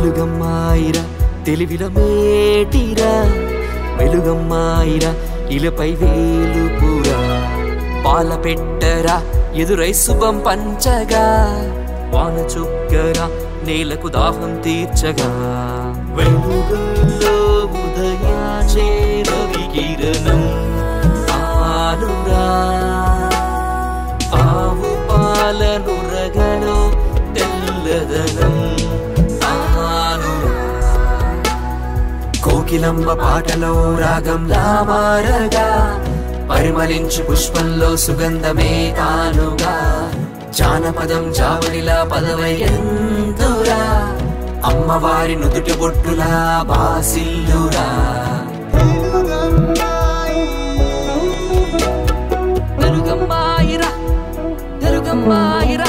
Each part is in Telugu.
తెలుగమ్మాయిరా తెలివిల మేటిరా వెలుగమ్మాయిరా ఇలపై వేలుపురా పాల పెట్టరా ఎదురై శుభం పంచగా వాన చుక్కరా నేలకు దాహం తీర్చగా వెలుగుల్లో ఉదయాచే రవి కిరణం ఆనురా ఆవు పాలను రగలో తెల్లదనం ఆనురా కోకిలమ్మ పాటలో రాగంలా మారగా పరిమళించు పుష్పంలో సుగంధమే తానుగా జానపదం జావళిలా పదవై ఎందురా అమ్మవారి నుదుటి బొట్టులా బాసిల్లురా తెలుగమ్మాయిరా తెలుగమ్మాయిరా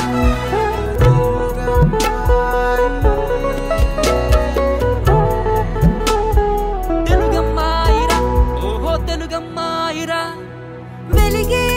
తెలుగమ్మాయిరా ఓహో తెలుగమ్మాయిరా వెలిగే